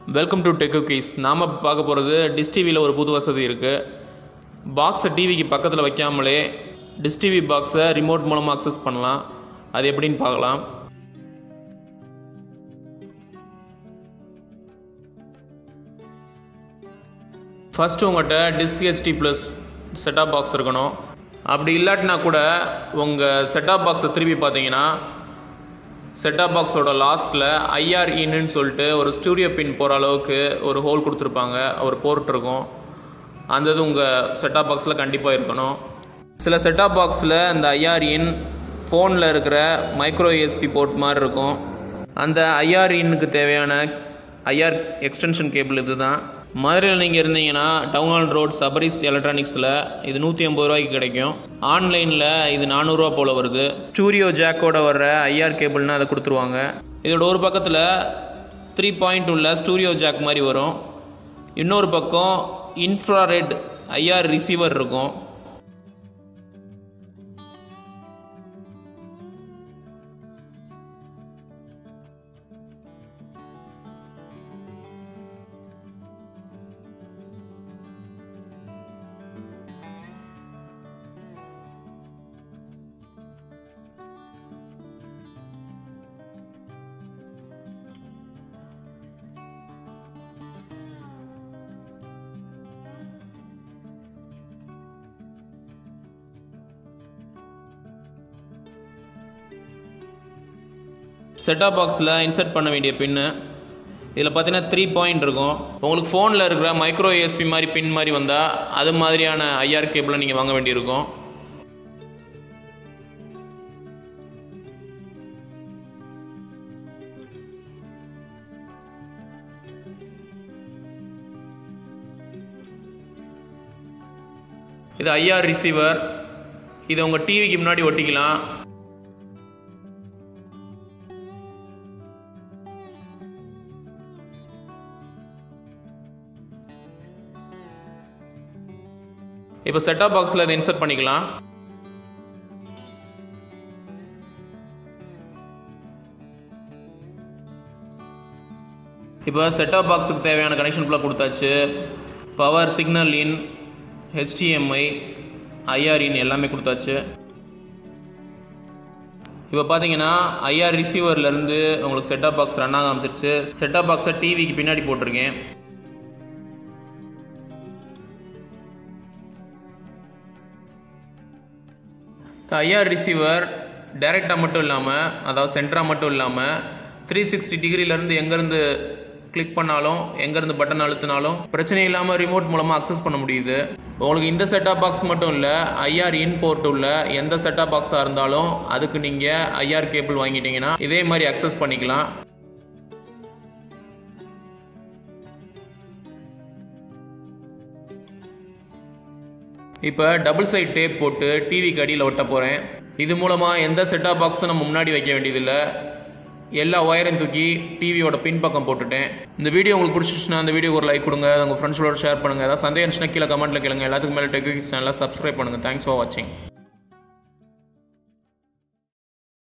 welcome to tech cookies நாம் பார்க்க போகிறது டிஷ் டிவியில் ஒரு புது வசதி இருக்குது பாக்ஸை டிவிக்கு பக்கத்தில் வைக்காமலே டிஷ் டிவி பாக்ஸை ரிமோட் மூலமாக அக்சஸ் பண்ணலாம் அது எப்படின்னு பார்க்கலாம் ஃபஸ்ட்டு உங்கள்கிட்ட dish HD plus set top box இருக்கணும் அப்படி இல்லாட்டினா கூட உங்கள் செட்டாப் பாக்ஸை திருப்பி பார்த்தீங்கன்னா செட்டாப் பாக்ஸோட லாஸ்ட்டில் ஐஆர் இன்னு சொல்லிட்டு ஒரு ஸ்டூடியோ பின் போகிற அளவுக்கு ஒரு ஹோல் கொடுத்துருப்பாங்க ஒரு போர்ட் இருக்கும் அந்த இது உங்கள் செட்டாப் பாக்ஸில் கண்டிப்பாக இருக்கணும் சில செட்டாப் பாக்ஸில் இந்த ஐஆர் இன் ஃபோனில் இருக்கிற மைக்ரோ யூஎஸ்பி போர்ட் மாதிரி இருக்கும் அந்த ஐஆர் இன்னுக்கு தேவையான ஐஆர் எக்ஸ்டென்ஷன் கேபிள் இது தான் மதுரையில் நீங்கள் இருந்தீங்கன்னா டவுன் ஹால் ரோட் சபரிஸ் எலக்ட்ரானிக்ஸில் இது நூற்றி ஐம்பது ரூபாய்க்கு கிடைக்கும் ஆன்லைனில் இது நானூறுரூவா போல் வருது ஸ்டூடியோ ஜாக்கோட வர்ற ஐஆர் கேபிள்னு அதை கொடுத்துருவாங்க இதோட ஒரு பக்கத்தில் த்ரீ பாயிண்ட் உள்ள ஸ்டூடியோ ஜாக் மாதிரி வரும் இன்னொரு பக்கம் இன்ஃப்ராரெட் ஐஆர் ரிசீவர் இருக்கும் செட்டாப் பாக்ஸில் இன்சர்ட் பண்ண வேண்டிய பின்னு இதில் பார்த்தீங்கன்னா த்ரீ பாயிண்ட் இருக்கும் உங்களுக்கு ஃபோனில் இருக்கிற மைக்ரோ யூஎஸ்பி மாதிரி பின் மாதிரி வந்தால் அது மாதிரியான ஐஆர் கேபிளை நீங்கள் வாங்க வேண்டியிருக்கும் இது ஐஆர் ரிசீவர் இதை உங்கள் டிவிக்கு முன்னாடி ஒட்டிக்கலாம் இப்போ செட்டாப் பாக்ஸில் இதை இன்சர்ட் பண்ணிக்கலாம் இப்போ செட்டாப் பாக்ஸுக்கு தேவையான கனெக்ஷன் ஃபுல்லாக கொடுத்தாச்சு power signal in HDMI IR in எல்லாமே கொடுத்தாச்சு இப்போ பார்த்தீங்கன்னா ஐஆர் ரிசீவர்லேருந்து உங்களுக்கு செட்டாப் பாக்ஸ் ரன் ஆக ஆரம்பிச்சிருச்சு செட்டாப் பாக்ஸை டிவிக்கு பின்னாடி போட்டிருக்கேன் ஐஆர் ரிசீவர் டைரெக்டாக மட்டும் இல்லாமல் அதாவது சென்டராக மட்டும் இல்லாமல் த்ரீ சிக்ஸ்டி டிகிரிலேருந்து எங்கேருந்து கிளிக் பண்ணாலும் எங்கேருந்து பட்டன் அழுத்தினாலும் பிரச்சனை இல்லாமல் ரிமோட் மூலமாக அக்சஸ் பண்ண முடியுது உங்களுக்கு இந்த செட்டாப் பாக்ஸ் மட்டும் இல்லை ஐஆர் இன் போர்ட் உள்ள எந்த செட்டாப் பாக்ஸாக இருந்தாலும் அதுக்கு நீங்கள் ஐஆர் கேபிள் வாங்கிட்டீங்கன்னா இதே மாதிரி அக்சஸ் பண்ணிக்கலாம் இப்போ டபுள் சைட் டேப் போட்டு டிவிக்கு அடியில் ஒட்ட போகிறேன் இது மூலமாக எந்த செட்டாப் பாக்ஸும் நம்ம முன்னாடி வைக்க வேண்டியதில்லை எல்லா ஒயரையும் தூக்கி டிவியோட பின்பக்கம் போட்டுட்டேன் இந்த வீடியோ உங்களுக்கு பிடிச்சிச்சுன்னா அந்த வீடியோ ஒரு லைக் கொடுங்க உங்கள் ஃப்ரெண்ட்ஸோட ஷேர் பண்ணுங்கள் ஏதாவது சந்தேகம் இருந்துச்சுன்னா கீழே கமெண்ட்டில் கேளுங்க எல்லாத்துக்கும் மேலே டெக்னிக்ஸ் சேனலாக சப்ஸ்கிரைப் பண்ணுங்கள் தேங்க்ஸ் ஃபார் வாட்சிங்